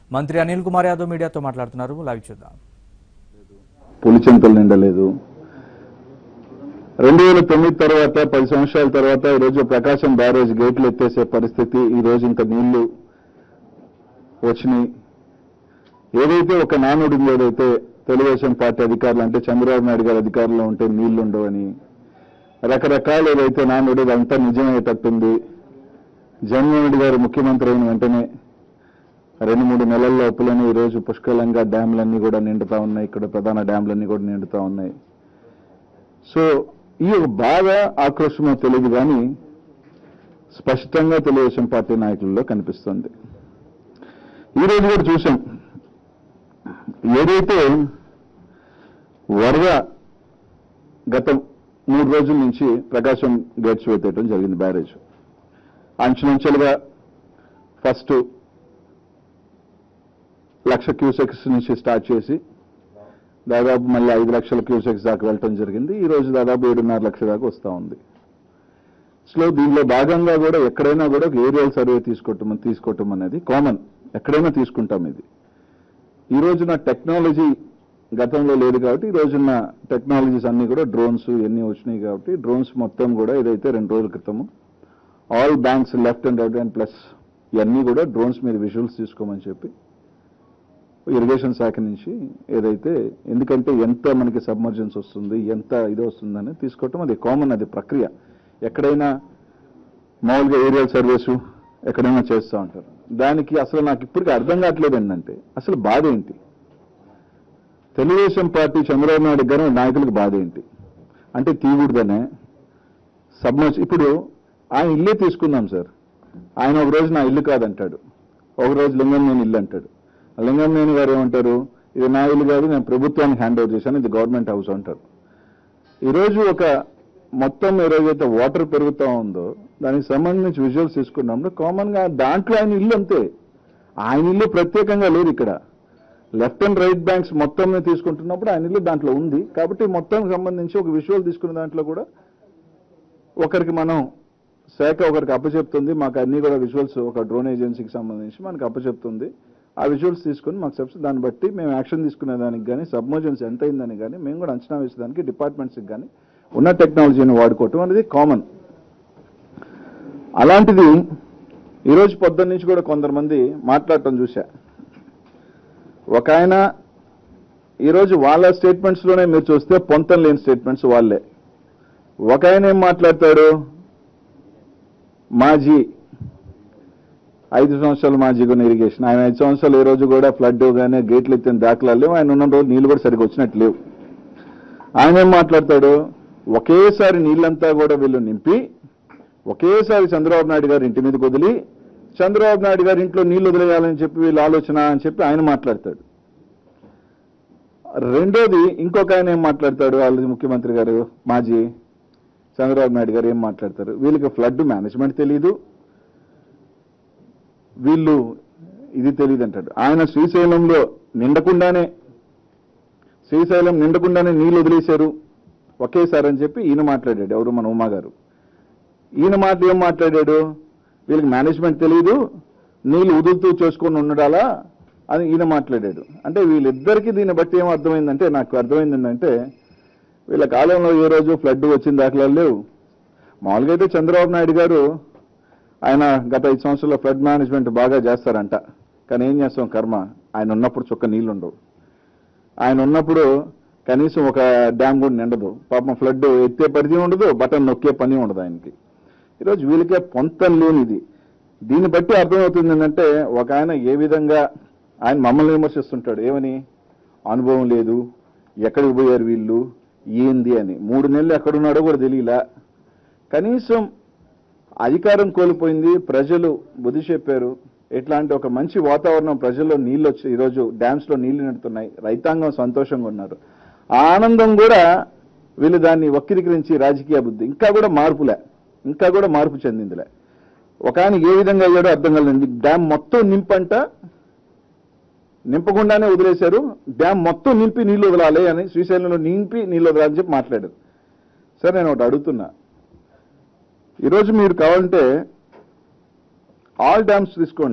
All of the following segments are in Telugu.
మంత్రి అనిల్ కుమార్ యాదవ్ మీడియాతో మాట్లాడుతున్నారు లైవ్ చూద్దాం పులిచింతలు నిండలేదు రెండు వేల తొమ్మిది తర్వాత పది సంవత్సరాల తర్వాత ఈ రోజు ప్రకాశం బ్యారేజ్ గేట్లు ఎత్తేసే పరిస్థితి ఈ రోజు ఇంకా నీళ్లు వచ్చినాయి ఏదైతే ఒక నానుడి ఉందో ఏదైతే తెలుగుదేశం పార్టీ అధికారులు అంటే చంద్రబాబు నాయుడు గారి అధికారంలో ఉంటే నీళ్లు ఉండవని రకరకాల ఏదైతే నానుడి అదంతా నిజమయ్యేటట్టుంది జగన్మోహన్ రెడ్డి గారు ముఖ్యమంత్రి అయిన వెంటనే రెండు మూడు నెలల లోపలనే ఈ రోజు పుష్కలంగా డ్యాంలన్నీ కూడా నిండుతా ఉన్నాయి ఇక్కడ ప్రధాన డ్యాంలన్నీ కూడా నిండుతా ఉన్నాయి సో ఈ ఒక బాగా ఆక్రోశమో తెలియదు కానీ స్పష్టంగా తెలుగుదేశం పార్టీ నాయకుల్లో కనిపిస్తుంది ఈ రోజు కూడా చూసాం ఏదైతే వరద గత మూడు రోజుల నుంచి ప్రకాశం గేట్స్ ఎత్తేయడం జరిగింది బ్యారేజ్ అంచులంచెలుగా ఫస్ట్ లక్ష క్యూసెక్స్ నుంచి స్టార్ట్ చేసి దాదాపు మళ్ళీ ఐదు లక్షల క్యూసెక్స్ దాకా వెళ్ళటం జరిగింది ఈ రోజు దాదాపు ఏడున్నర లక్షల దాకా వస్తూ ఉంది సో దీనిలో భాగంగా కూడా ఎక్కడైనా కూడా ఒక ఏరియల్ సర్వే తీసుకోవటం తీసుకోవటం అనేది కామన్ ఎక్కడైనా తీసుకుంటాం ఇది ఈ రోజున టెక్నాలజీ గతంలో లేదు కాబట్టి ఈ రోజున్న టెక్నాలజీస్ అన్ని కూడా డ్రోన్స్ ఇవన్నీ వచ్చినాయి కాబట్టి డ్రోన్స్ మొత్తం కూడా ఏదైతే రెండు రోజుల క్రితము all banks left and right and plus ఇవన్నీ కూడా డ్రోన్స్ మీద విజువల్స్ తీసుకోమని చెప్పి ఇరిగేషన్ శాఖ నుంచి ఏదైతే ఎందుకంటే ఎంత మనకి సబ్మర్జెన్స్ వస్తుంది ఎంత ఇది వస్తుందని తీసుకోవటం అది కామన్ అది ప్రక్రియ ఎక్కడైనా మామూలుగా ఏరియల్ సర్వీసు ఎక్కడైనా చేస్తూ ఉంటారు దానికి అసలు నాకు ఇప్పటికీ అర్థం కావట్లేదు ఏంటంటే అసలు బాధ ఏంటి తెలుగుదేశం పార్టీ చంద్రబాబు నాయుడు గారు నాయకులకు బాధ ఏంటి అంటే తీయకూడదనే సబ్మర్జ్ ఇప్పుడు ఆయన ఇల్లే తీసుకుందాం సార్ ఆయన ఒక రోజు నా ఇల్లు కాదంటాడు ఒక రోజు లింగం నేను ఇల్లు అంటాడు లింగంనేని గారు ఏమంటారు ఇది నా ఇల్లు కాదు నేను ప్రభుత్వానికి హ్యాండ్ ఓవర్ చేశాను ఇది గవర్నమెంట్ హౌస్ అంటారు ఈరోజు ఒక మొత్తం ఏదైతే వాటర్ పెరుగుతూ ఉందో దానికి సంబంధించి విజువల్స్ తీసుకున్నప్పుడు కామన్ గా దాంట్లో ఆయన ఇల్లు అంతే ఆయన ఇల్లు ప్రత్యేకంగా లేదు ఇక్కడ లెఫ్ట్ అండ్ రైట్ బ్యాంక్స్ మొత్తం తీసుకుంటున్నప్పుడు ఆయన ఇల్లు దాంట్లో ఉంది కాబట్టి మొత్తం సంబంధించి ఒక విజువల్ తీసుకున్న దాంట్లో కూడా ఒకరికి మనం శాఖ ఒకరికి అప్పచెప్తుంది మాకు అన్ని కూడా విజువల్స్ ఒక డ్రోన్ ఏజెన్సీకి సంబంధించి మనకు అప్పచెప్తుంది ఆ విజువల్స్ తీసుకుని మాకు చెప్తే దాన్ని బట్టి మేము యాక్షన్ తీసుకునే దానికి కానీ సబ్మర్జెన్స్ ఎంత అయిందని కానీ మేము కూడా అంచనా వేసేదానికి డిపార్ట్మెంట్స్కి కానీ ఉన్న టెక్నాలజీని వాడుకోవటం అనేది కామన్ అలాంటిది ఈరోజు పొద్దున్న నుంచి కూడా కొందరు మాట్లాడటం చూసా ఒక ఆయన ఈరోజు వాళ్ళ స్టేట్మెంట్స్ లోనే మీరు చూస్తే పొంతం లేని స్టేట్మెంట్స్ వాళ్ళే ఒక ఆయన ఏం మాట్లాడతాడు మాజీ ఐదు సంవత్సరాలు మాజీ కొన్ని ఇరిగేషన్ ఆయన ఐదు సంవత్సరాలు ఏ రోజు కూడా ఫ్లడ్ కానీ గేట్లు ఎత్తిన దాఖలాలు లేవు ఆయన ఉన్న రోజు నీళ్లు కూడా సరిగ్గా వచ్చినట్టు లేవు ఆయన ఏం మాట్లాడతాడు ఒకేసారి నీళ్ళంతా కూడా వీళ్ళు నింపి ఒకేసారి చంద్రబాబు నాయుడు గారి ఇంటి మీదకి వదిలి చంద్రబాబు నాయుడు గారి ఇంట్లో నీళ్లు వదిలేయాలని చెప్పి వీళ్ళ ఆలోచన అని చెప్పి ఆయన మాట్లాడతాడు రెండోది ఇంకొక ఆయన ఏం మాట్లాడతాడు వాళ్ళ ముఖ్యమంత్రి గారు మాజీ చంద్రబాబు నాయుడు గారు ఏం మాట్లాడతారు వీళ్ళకి ఫ్లడ్ మేనేజ్మెంట్ తెలియదు వీళ్ళు ఇది తెలియదు అంటాడు ఆయన శ్రీశైలంలో నిండకుండానే శ్రీశైలం నిండకుండానే నీళ్లు వదిలేశారు ఒకేసారి అని చెప్పి ఈయన మాట్లాడాడు ఎవరు మన ఉమా గారు ఈయన మాట ఏం మాట్లాడాడు వీళ్ళకి మేనేజ్మెంట్ తెలియదు నీళ్లు వదులుతూ చేసుకొని ఉండడాలా అని ఈయన మాట్లాడాడు అంటే వీళ్ళిద్దరికీ దీన్ని బట్టి ఏం అర్థమైందంటే నాకు అర్థమైంది ఏంటంటే వీళ్ళ కాలంలో ఏ రోజు ఫ్లడ్ వచ్చిన దాఖలాలు లేవు మామూలుగా అయితే చంద్రబాబు నాయుడు గారు ఆయన గత ఐదు సంవత్సరాల్లో ఫ్లడ్ మేనేజ్మెంట్ బాగా చేస్తారంట కానీ ఏం చేస్తాం కర్మ ఆయన ఉన్నప్పుడు చుక్క నీళ్లు ఉండవు ఆయన ఉన్నప్పుడు కనీసం ఒక డ్యామ్ కూడా నిండదు పాపం ఫ్లడ్ ఎత్తే పరిధి ఉండదు బటన్ నొక్కే పని ఉండదు ఆయనకి ఈరోజు వీళ్ళకే పొంతం లేనిది దీన్ని బట్టి అర్థమవుతుంది ఏంటంటే ఒక ఆయన ఏ విధంగా ఆయన మమ్మల్ని విమర్శిస్తుంటాడు ఏమని అనుభవం లేదు ఎక్కడికి పోయారు వీళ్ళు ఏంది అని మూడు నెలలు ఎక్కడున్నాడో కూడా తెలియలా కనీసం అధికారం కోల్పోయింది ప్రజలు బుద్ధి చెప్పారు ఇట్లాంటి ఒక మంచి వాతావరణం ప్రజల్లో నీళ్ళు వచ్చి ఈరోజు డ్యామ్స్ లో నీళ్లు నిండుతున్నాయి రైతాంగం సంతోషంగా ఉన్నారు ఆ ఆనందం కూడా వీళ్ళు దాన్ని వక్రీకరించి రాజకీయ బుద్ధి ఇంకా కూడా మార్పులే ఇంకా కూడా మార్పు చెందిందిలే ఒక ఆయన ఏ విధంగా అయ్యాడో అర్థం కలండి డ్యామ్ మొత్తం నింపంట నింపకుండానే వదిలేశారు డ్యామ్ మొత్తం నింపి నీళ్లు వదలాలి అని శ్రీశైలంలో నింపి నీళ్లు వదలాలని చెప్పి మాట్లాడారు సరే నేను ఒకటి అడుగుతున్నా ఈరోజు మీరు కావాలంటే ఆల్ డ్యామ్స్ తీసుకోండి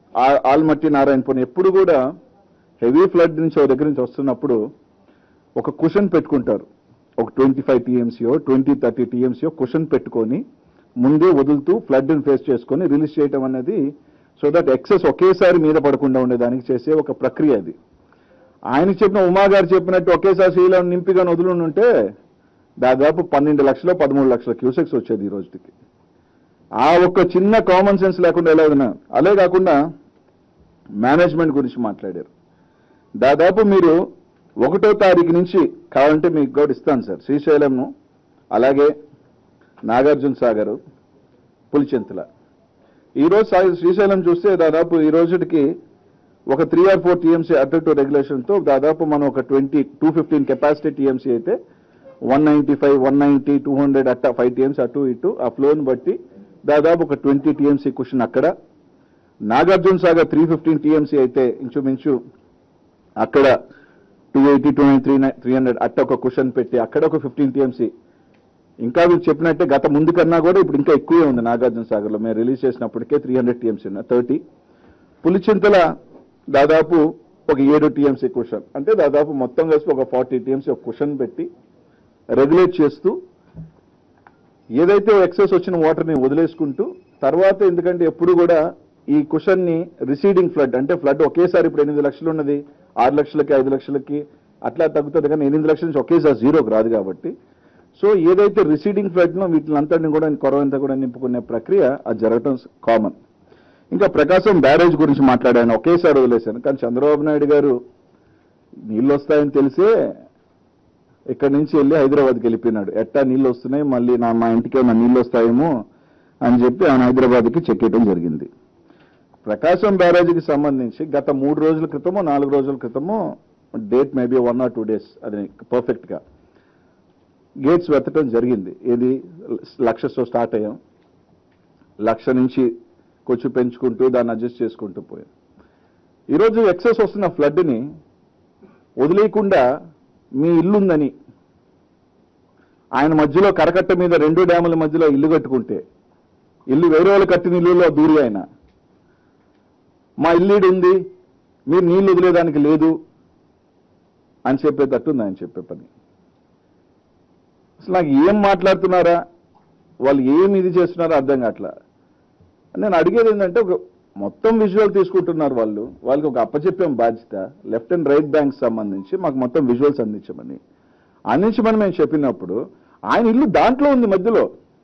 ఆ- ఆల్మట్టి నారాయణపురం ఎప్పుడు కూడా హెవీ ఫ్లడ్ నుంచి ఒక దగ్గర నుంచి వస్తున్నప్పుడు ఒక కుషన్ పెట్టుకుంటారు ఒక ట్వంటీ ఫైవ్ టీఎంసీఓ ట్వంటీ థర్టీ టీఎంసీఓ కుషన్ పెట్టుకొని ముందే వదులుతూ ఫ్లడ్ ఫేస్ చేసుకొని రిలీజ్ చేయడం అనేది సో దట్ ఎక్సెస్ ఒకేసారి మీద పడకుండా ఉండేదానికి చేసే ఒక ప్రక్రియ అది ఆయన చెప్పిన ఉమా గారు చెప్పినట్టు ఒకేసారి శ్రీలం నింపిగా వదులుండి ఉంటే దాదాపు పన్నెండు లక్షల పదమూడు లక్షల క్యూసెక్స్ వచ్చేది ఈ రోజుకి ఆ ఒక్క చిన్న కామన్ సెన్స్ లేకుండా ఎలా ఉన్నా అలే కాకుండా మేనేజ్మెంట్ గురించి మాట్లాడారు దాదాపు మీరు ఒకటో తారీఖు నుంచి కావాలంటే మీకు కూడా ఇస్తాను సార్ శ్రీశైలంను అలాగే నాగార్జున సాగర్ పులిచెంతుల ఈరోజు సా- శ్రీశైలం చూస్తే దాదాపు ఈ రోజుకి ఒక three or four TMC attractive రెగ్యులేషన్తో దాదాపు మనం ఒక twenty two fifteen capacity TMC అయితే one ninety five one ninety two hundred అట్ట ఫైవ్ టీఎంసీ అటు ఇటు ఆ ఫ్లోని బట్టి దాదాపు ఒక ట్వంటీ టీఎంసీ క్వశ్చన్ అక్కడ Nagarjuna Sagar three fifteen TMC అయితే ఇంచుమించు అక్కడ two eighty two three three hundred అట్ట ఒక క్వశ్చన్ పెట్టి అక్కడ ఒక ఫిఫ్టీన్ టీఎంసీ ఇంకా మీరు చెప్పినట్టే గత ముందు కన్నా కూడా ఇప్పుడు ఇంకా ఎక్కువే ఉంది నాగార్జున సాగర్లో మేము రిలీజ్ చేసినప్పటికే త్రీ హండ్రెడ్ టీఎంసీ ఉన్నాయి థర్టీ పులిచింతల దాదాపు ఒక ఏడు టీఎంసీ క్వశ్చన్ అంటే దాదాపు మొత్తం కలిసి ఒక ఫార్టీ టీఎంసీ ఒక క్వశ్చన్ పెట్టి రెగ్యులేట్ చేస్తూ ఏదైతే ఎక్సెస్ వచ్చిన వాటర్ని వదిలేసుకుంటూ తర్వాత ఎందుకంటే ఎప్పుడు కూడా ఈ క్వశ్చన్ ని రిసీడింగ్ ఫ్లడ్ అంటే ఫ్లడ్ ఒకేసారి ఇప్పుడు ఎనిమిది లక్షలు ఉన్నది ఆరు లక్షలకి ఐదు లక్షలకి అట్లా తగ్గుతుంది కానీ ఎనిమిది లక్షల నుంచి ఒకేసారి జీరోకి రాదు కాబట్టి సో ఏదైతే రిసీడింగ్ ఫ్లడ్ నో వీటిని అంతటిని కూడా కొరవంతా కూడా నింపుకునే ప్రక్రియ అది జరగటం కామన్ ఇంకా ప్రకాశం బ్యారేజ్ గురించి మాట్లాడాను ఒకేసారి వదిలేశాను కానీ చంద్రబాబు నాయుడు గారు నీళ్ళు వస్తాయని తెలిసే ఇక్కడి నుంచి వెళ్ళి హైదరాబాద్కి వెళ్ళిపోయినాడు ఎట్టా నీళ్ళు వస్తున్నాయి మళ్ళీ నా మా ఇంటికి ఏమైనా నీళ్ళు వస్తాయేమో అని చెప్పి ఆయన హైదరాబాద్కి చెక్ చేయడం జరిగింది ప్రకాశం బ్యారేజీకి సంబంధించి గత మూడు రోజుల క్రితమో నాలుగు రోజుల క్రితమో date maybe one or two days అది పర్ఫెక్ట్గా గేట్స్ వెతకడం జరిగింది ఏది లక్షతో స్టార్ట్ అయ్యాం లక్ష నుంచి కొంచెం పెంచుకుంటూ దాన్ని అడ్జస్ట్ చేసుకుంటూ పోయాం ఈరోజు ఎక్సెస్ వస్తున్న ఫ్లడ్ని వదిలేయకుండా మీ ఇల్లుందని ఆయన మధ్యలో కరకట్ట మీద రెండు డ్యాముల మధ్యలో ఇల్లు కట్టుకుంటే ఇల్లు వేరే వాళ్ళు కట్టిన ఇల్లులో దూరి ఆయన మా ఇల్లీడు ఉంది మీరు నీళ్లు వదిలేదానికి లేదు అని చెప్పేటట్టు ఉంది ఆయన చెప్పే పని అసలు నాకు ఏం మాట్లాడుతున్నారా వాళ్ళు ఏం ఇది చేస్తున్నారో అర్థం కావట్లా నేను అడిగేది ఏంటంటే ఒక మొత్తం విజువల్ తీసుకుంటున్నారు వాళ్ళు వాళ్ళకి ఒక అప్పచెప్పాం బాధ్యత లెఫ్ట్ అండ్ రైట్ బ్యాంక్ సంబంధించి మాకు మొత్తం విజువల్స్ అందించమని అందించమని మేము చెప్పినప్పుడు ఆయన ఇల్లు దాంట్లో ఉంది మధ్యలో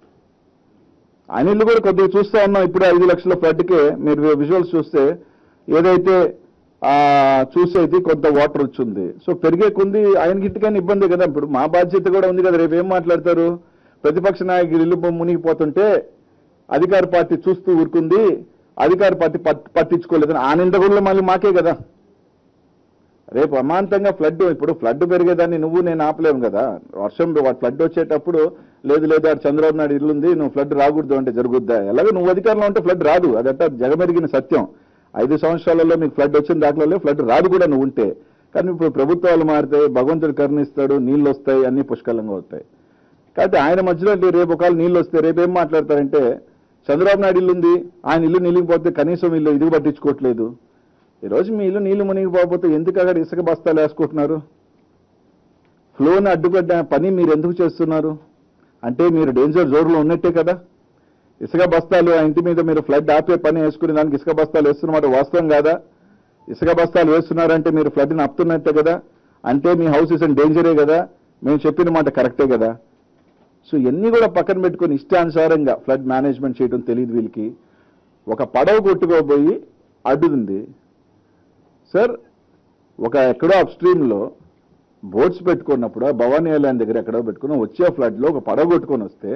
ఆయన ఇల్లు కూడా కొద్దిగా చూస్తా ఉన్నాం ఇప్పుడు ఐదు లక్షల ఫ్లడ్కే మీరు విజువల్స్ చూస్తే ఏదైతే ఆ చూసేది కొంత వాటర్ వచ్చింది సో పెరిగే కొంది ఆయనకి ఇంటికైనా ఇబ్బంది కదా ఇప్పుడు మా బాధ్యత కూడా ఉంది కదా రేపు ఏం మాట్లాడతారు ప్రతిపక్ష నాయకులు ఇల్లు మునిగిపోతుంటే అధికార పార్టీ చూస్తూ ఊరుకుంది అధికార పార్టీ పట్- పట్టించుకోలేదని ఆ నింద కూడా మళ్ళీ మాకే కదా రేపు అమాంతంగా ఫ్లడ్ ఇప్పుడు ఫ్లడ్ పెరిగేదాన్ని నువ్వు నేను ఆపలేము కదా వర్షం ఫ్లడ్ వచ్చేటప్పుడు లేదు లేదు ఆడ చంద్రబాబు నాయుడు ఇల్లుంది నువ్వు ఫ్లడ్ రాకూడదు అంటే జరుగుద్దా ఎలాగో నువ్వు అధికారంలో ఉంటే ఫ్లడ్ రాదు అదంతా జగమెరిగిన సత్యం ఐదు సంవత్సరాలలో మీకు ఫ్లడ్ వచ్చిన దాఖలలో ఫ్లడ్ రాదు కూడా నువ్వు ఉంటే కానీ ఇప్పుడు ప్రభుత్వాలు మారితే భగవంతుడు కరుణిస్తాడు నీళ్ళు వస్తాయి అన్ని పుష్కలంగా వస్తాయి కాబట్టి ఆయన మధ్యలో రేపు ఒకవేళ నీళ్ళు వస్తే రేపు ఏం మాట్లాడతారంటే చంద్రబాబు నాయుడు ఇల్లు ఉంది ఆయన ఇల్లు నిలిగిపోతే కనీసం ఇల్లు ఇది పట్టించుకోవట్లేదు ఈరోజు మీ ఇల్లు నీళ్లు మునిగిపోతే ఎందుకు అక్కడ ఇసుక బస్తాలు వేసుకుంటున్నారు ఫ్లోని అడ్డుకట్ట పని మీరు ఎందుకు చేస్తున్నారు అంటే మీరు డేంజర్ జోన్లో ఉన్నట్టే కదా ఇసుక బస్తాలు ఆ ఇంటి మీద మీరు ఫ్లడ్ ఆపే పని వేసుకుని దానికి ఇసుక బస్తాలు వేస్తున్నమాట వాస్తవం కాదా ఇసుక బస్తాలు వేస్తున్నారంటే మీరు ఫ్లడ్ని ఆపుతున్నట్టే కదా అంటే మీ హౌస్ ఇస్ ఇన్ డేంజరే కదా మేము చెప్పిన మాట కరెక్టే కదా సో ఇవన్నీ కూడా పక్కన పెట్టుకొని ఇష్టానుసారంగా ఫ్లడ్ మేనేజ్మెంట్ చేయడం తెలియదు వీళ్ళకి ఒక పడవ కొట్టుకోబోయి అడ్డుంది సార్ ఒక ఎక్కడో అప్ స్ట్రీమ్లో బోట్స్ పెట్టుకున్నప్పుడు ఆ భవానీ ఐలాండ్ దగ్గర ఎక్కడో పెట్టుకుని వచ్చే ఫ్లడ్లో ఒక పడవ కొట్టుకొని వస్తే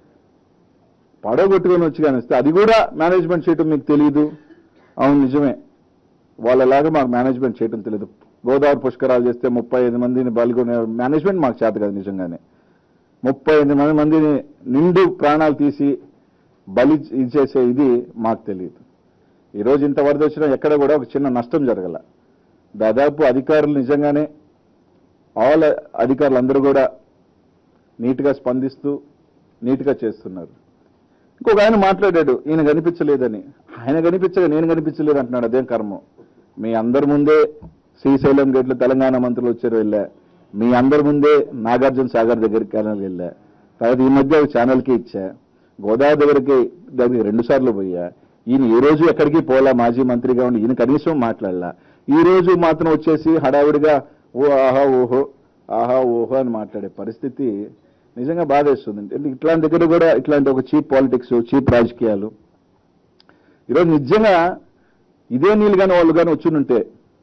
పడవ కొట్టుకొని వచ్చి కానీ వస్తే అది కూడా మేనేజ్మెంట్ చేయటం మీకు తెలియదు అవును నిజమే వాళ్ళలాగా మాకు మేనేజ్మెంట్ చేయటం తెలియదు గోదావరి పుష్కరాలు చేస్తే ముప్పై ఐదు మందిని పాల్గొనే మేనేజ్మెంట్ మాకు చేత కాదు నిజంగానే ముప్పై ఐదు మంది మందిని నిండు ప్రాణాలు తీసి బలి ఇచ్చేసే ఇది మాకు తెలియదు ఈరోజు ఇంత వరద వచ్చినా ఎక్కడ కూడా ఒక చిన్న నష్టం జరగల దాదాపు అధికారులు నిజంగానే ఆల్ అధికారులు అందరూ కూడా నీట్గా స్పందిస్తూ నీట్గా చేస్తున్నారు ఇంకొక ఆయన మాట్లాడాడు ఈయన కనిపించలేదని ఆయన కనిపించగా నేను కనిపించలేదు అంటున్నాడు అదేం కర్మం మీ అందరి ముందే శ్రీశైలం గేట్లు తెలంగాణ మంత్రులు వచ్చారు వెళ్ళా మీ అందరి ముందే నాగార్జున సాగర్ దగ్గరికి ఛానల్ వెళ్ళా తర్వాత ఈ మధ్య ఒక ఛానల్కి ఇచ్చా గోదావరి దగ్గరికి దగ్గరికి రెండు సార్లు పోయా ఈయన ఏ రోజు ఎక్కడికి పోలా మాజీ మంత్రిగా ఉండి ఈయన కనీసం మాట్లాడలా ఈ రోజు మాత్రం వచ్చేసి హడావిడిగా ఓ ఆహా ఓహో ఆహా ఓహో అని మాట్లాడే పరిస్థితి నిజంగా బాధేస్తుంది అంటే ఇట్లాంటి దగ్గర కూడా ఇట్లాంటి ఒక చీప్ పాలిటిక్స్ చీప్ రాజకీయాలు ఈరోజు నిజంగా ఇదే నీళ్ళు కానీ వాళ్ళు కానీ వచ్చునుంటే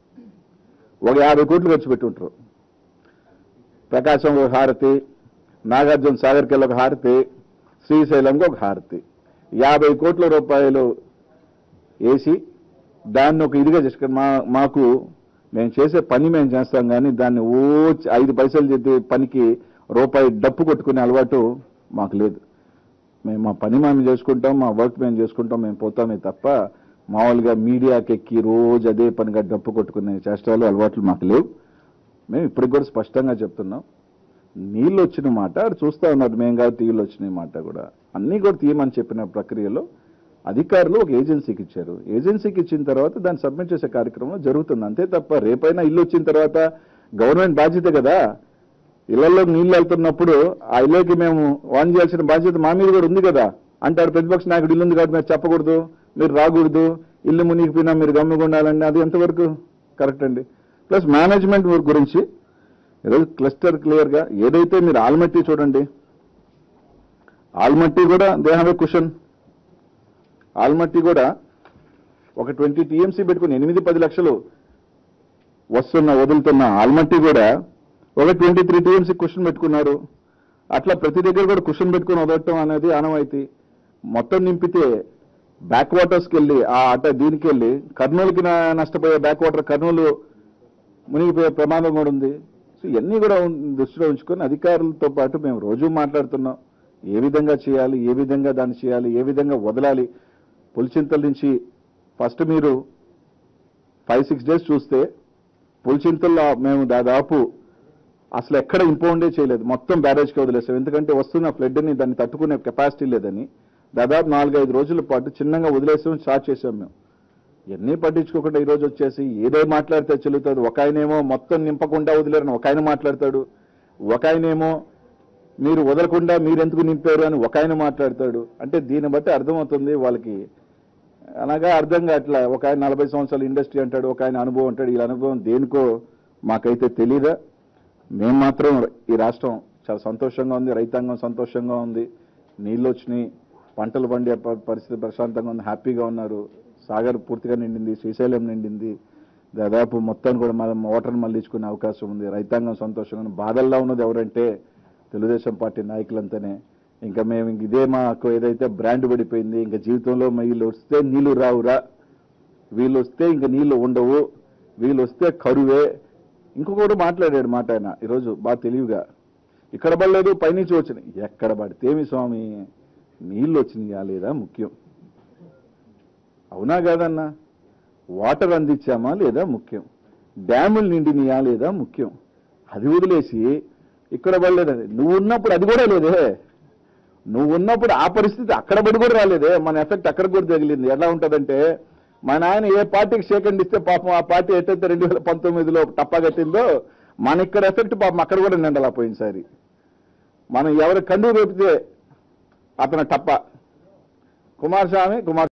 ఒక యాభై కోట్లు ఖర్చు పెట్టి ఉంటారు ప్రకాశం ఒక హారతి నాగార్జున సాగర్కి ఒక హారతి శ్రీశైలంకి ఒక హారతి యాభై కోట్ల రూపాయలు వేసి దాన్ని ఒక ఇదిగా చేసుకుని మా మాకు మేము చేసే పని మేము చేస్తాం కానీ దాన్ని ఓ చ- ఐదు పైసలు చెప్పే పనికి రూపాయి డప్పు కొట్టుకునే అలవాటు మాకు లేదు మేము మా పని మేము చేసుకుంటాం మా వర్క్ మేము చేసుకుంటాం మేము పోతామే తప్ప మామూలుగా మీడియాకి ఎక్కి రోజు అదే పనిగా డప్పు కొట్టుకునే చేష్టాలు అలవాట్లు మాకు లేవు మేము ఇప్పటికి కూడా స్పష్టంగా చెప్తున్నాం నీళ్ళు వచ్చిన మాట ఆడు చూస్తా ఉన్నారు మేము కాదు నీళ్ళు వచ్చిన మాట కూడా అన్నీ కూడా తీయమని చెప్పిన ప్రక్రియలో అధికారులు ఒక ఏజెన్సీకి ఇచ్చారు ఏజెన్సీకి ఇచ్చిన తర్వాత దాన్ని సబ్మిట్ చేసే కార్యక్రమం జరుగుతుంది అంతే తప్ప రేపైనా ఇల్లు వచ్చిన తర్వాత గవర్నమెంట్ బాధ్యత కదా ఇళ్లలో నీళ్లు వెళ్తున్నప్పుడు ఆ ఇళ్ళకి మేము వాన్ చేయాల్సిన బాధ్యత మా మీద కూడా ఉంది కదా అంటాడు ప్రతిపక్ష నాయకుడు ఇల్లు ఉంది కాబట్టి మీరు చెప్పకూడదు మీరు రాకూడదు ఇల్లు మునిగిపోయినా మీరు గమ్ముగా ఉండాలండి అది ఎంతవరకు కరెక్ట్ అండి ప్లస్ మేనేజ్మెంట్ వర్క్ గురించి ఈరోజు క్లస్టర్ క్లియర్ గా ఏదైతే మీరు ఆల్మట్టి చూడండి ఆల్మట్టి కూడా they have a question Almatti కూడా ఒక ట్వంటీ టీఎంసీ పెట్టుకుని ఎనిమిది పది లక్షలు వస్తున్న వదులుతున్న ఆల్మట్టి కూడా ఒక ట్వంటీ త్రీ టీఎంసీ క్వశ్చన్ పెట్టుకున్నారు అట్లా ప్రతి దగ్గర కూడా క్వశ్చన్ పెట్టుకుని వదలటం అనేది ఆనవాయితీ మొత్తం నింపితే బ్యాక్ వాటర్స్కి వెళ్ళి ఆ అట దీనికి వెళ్ళి కర్నూలుకి నా- నష్టపోయే బ్యాక్ వాటర్ కర్నూలు మునిగిపోయే ప్రమాదం కూడా ఉంది సో ఇవన్నీ కూడా ఉన్- దృష్టిలో ఉంచుకొని అధికారులతో పాటు మేము రోజు మాట్లాడుతున్నాం ఏ విధంగా చేయాలి ఏ విధంగా దాన్ని చేయాలి ఏ విధంగా వదలాలి పులిచింతల నుంచి ఫస్ట్ మీరు ఫైవ్ సిక్స్ డేస్ చూస్తే పులిచింతల్లో మేము దాదాపు అసలు ఎక్కడ ఇంపౌండే చేయలేదు మొత్తం బ్యారేజ్కి వదిలేసాం ఎందుకంటే వస్తున్న ఫ్లడ్ని దాన్ని తట్టుకునే కెపాసిటీ లేదని దాదాపు నాలుగైదు రోజుల పాటు చిన్నగా వదిలేసాం స్టార్ట్ చేసాం మేము ఎన్ని పట్టించుకోకుండా ఈ రోజు వచ్చేసి ఏదో మాట్లాడితే చెల్లుతుంది ఒక ఆయనేమో మొత్తం నింపకుండా వదిలేరని ఒక ఆయన మాట్లాడతాడు ఒక ఆయనేమో మీరు వదలకుండా మీరెందుకు నింపారు అని ఒక ఆయన మాట్లాడతాడు అంటే దీన్ని బట్టి అర్థమవుతుంది వాళ్ళకి అనగా అర్థం కావట్లే ఒక ఆయన నలభై సంవత్సరాల ఇండస్ట్రీ అంటాడు ఒక ఆయన అనుభవం అంటాడు వీళ్ళ అనుభవం దేనికో మాకైతే తెలీదా మేము మాత్రం ఈ రాష్ట్రం చాలా సంతోషంగా ఉంది రైతాంగం సంతోషంగా ఉంది నీళ్ళు వచ్చినాయి పంటలు పండే ప- పరిస్థితి ప్రశాంతంగా ఉంది హ్యాపీగా ఉన్నారు సాగర్ పూర్తిగా నిండింది శ్రీశైలం నిండింది దాదాపు మొత్తాన్ని కూడా మనం ఓటర్ని మళ్ళించుకునే అవకాశం ఉంది రైతాంగం సంతోషంగా ఉంది బాధల్లో ఉన్నది ఎవరంటే తెలుగుదేశం పార్టీ నాయకులంతానే ఇంకా మేము ఇంక ఇదే మాకు ఏదైతే బ్రాండ్ పడిపోయింది ఇంకా జీవితంలో వీళ్ళు వస్తే నీళ్లు రావురా వీళ్ళు వస్తే ఇంక నీళ్లు ఉండవు వీళ్ళు వస్తే కరువే ఇంకొకటి మాట్లాడాడు మాట ఆయన ఈరోజు బాగా తెలివిగా ఇక్కడ పడలేదు పైనుంచి వచ్చినాయి ఎక్కడ పడితేమి స్వామి నీళ్ళు వచ్చినాయా లేదా ముఖ్యం అవునా కాదన్నా వాటర్ అందించామా లేదా ముఖ్యం డ్యాములు నిండినయా లేదా ముఖ్యం అది వదిలేసి ఇక్కడ పడలేదండి నువ్వు ఉన్నప్పుడు అది కూడా లేదే నువ్వు ఉన్నప్పుడు ఆ పరిస్థితి అక్కడ పడి కూడా రాలేదే మన ఎఫెక్ట్ అక్కడ కూడా తగిలింది ఎలా ఉంటదంటే మా నాయన ఏ పార్టీకి సేకండ్ ఇస్తే పాపం ఆ పార్టీ ఎట్టయితే రెండు వేల పంతొమ్మిదిలో టప్పా కట్టిందో మన ఇక్కడ ఎఫెక్ట్ పాపం అక్కడ కూడా నిండలా పోయినసారి మనం ఎవరి కండు రేపితే అతను టప్ప కుమారస్వామి కుమార్